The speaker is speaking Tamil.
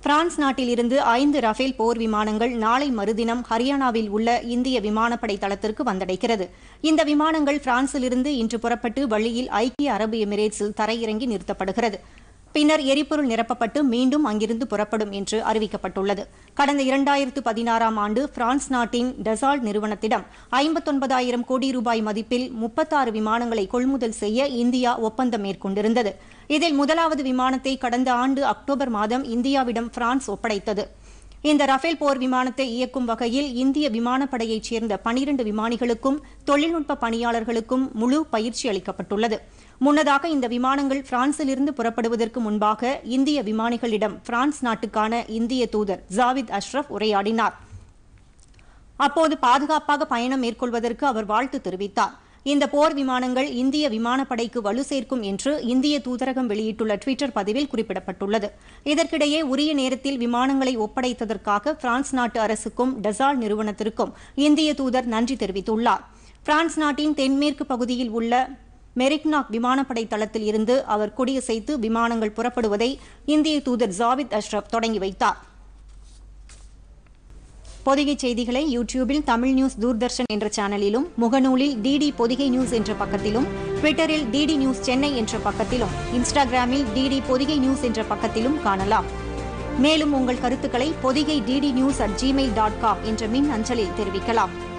பிரான்ஸ் நாட்டிலிருந்து ஐந்து ரஃபேல் போர் விமானங்கள் நாளை மறுதினம் ஹரியானாவில் உள்ள இந்திய விமானப்படை தளத்திற்கு வந்தடைகிறது இந்த விமானங்கள் பிரான்சிலிருந்து இன்று புறப்பட்டு வழியில் ஐக்கிய அரபு எமிரேட்ஸில் தரையிறங்கி நிறுத்தப்படுகிறது பின்னர் எரிபொருள் நிரப்பப்பட்டு மீண்டும் அங்கிருந்து புறப்படும் என்று அறிவிக்கப்பட்டுள்ளது கடந்த இரண்டாயிரத்து பதினாறாம் ஆண்டு பிரான்ஸ் நாட்டின் டெசால்ட் நிறுவனத்திடம் ஐம்பத்தொன்பதாயிரம் கோடி ரூபாய் மதிப்பில் முப்பத்தாறு விமானங்களை கொள்முதல் செய்ய இந்தியா ஒப்பந்தம் மேற்கொண்டிருந்தது இதில் முதலாவது விமானத்தை கடந்த ஆண்டு அக்டோபர் மாதம் இந்தியாவிடம் பிரான்ஸ் ஒப்படைத்தது இந்த ரஃபேல் போர் விமானத்தை இயக்கும் வகையில் இந்திய விமானப்படையைச் சேர்ந்த பனிரண்டு விமானிகளுக்கும் தொழில்நுட்ப பணியாளர்களுக்கும் முழு பயிற்சி அளிக்கப்பட்டுள்ளது முன்னதாக இந்த விமானங்கள் பிரான்சிலிருந்து புறப்படுவதற்கு முன்பாக இந்திய விமானிகளிடம் பிரான்ஸ் நாட்டுக்கான இந்திய தூதர் ஜாவித் அஷ்ரப் உரையாடினார் அப்போது பாதுகாப்பாக பயணம் மேற்கொள்வதற்கு அவர் வாழ்த்து தெரிவித்தார் இந்த போர் விமானங்கள் இந்திய விமானப்படைக்கு வலு சேர்க்கும் என்று இந்திய தூதரகம் வெளியிட்டுள்ள டுவிட்டர் பதிவில் குறிப்பிடப்பட்டுள்ளது இதற்கிடையே உரிய நேரத்தில் விமானங்களை ஒப்படைத்ததற்காக பிரான்ஸ் நாட்டு அரசுக்கும் டெசால் நிறுவனத்திற்கும் இந்திய தூதர் நன்றி தெரிவித்துள்ளார் பிரான்ஸ் நாட்டின் தென்மேற்கு பகுதியில் உள்ள மெரிக்னாக் விமானப்படை தளத்தில் இருந்து அவர் கொடியசைத்து விமானங்கள் புறப்படுவதை இந்திய தூதர் ஜாவித் அஷ்ரப் தொடங்கி வைத்தார் பொதிகை செய்திகளை யூடியூபில் தமிழ் நியூஸ் தூர்தர்ஷன் என்ற சேனலிலும் முகநூலில் டிடி பொதிகை நியூஸ் என்ற பக்கத்திலும் ட்விட்டரில் டிடி நியூஸ் சென்னை என்ற பக்கத்திலும் இன்ஸ்டாகிராமில் டிடி பொதிகை நியூஸ் என்ற பக்கத்திலும் காணலாம் மேலும் உங்கள் கருத்துக்களை Podhigai DD news at Gmail dot com என்ற மின் அஞ்சலில் தெரிவிக்கலாம்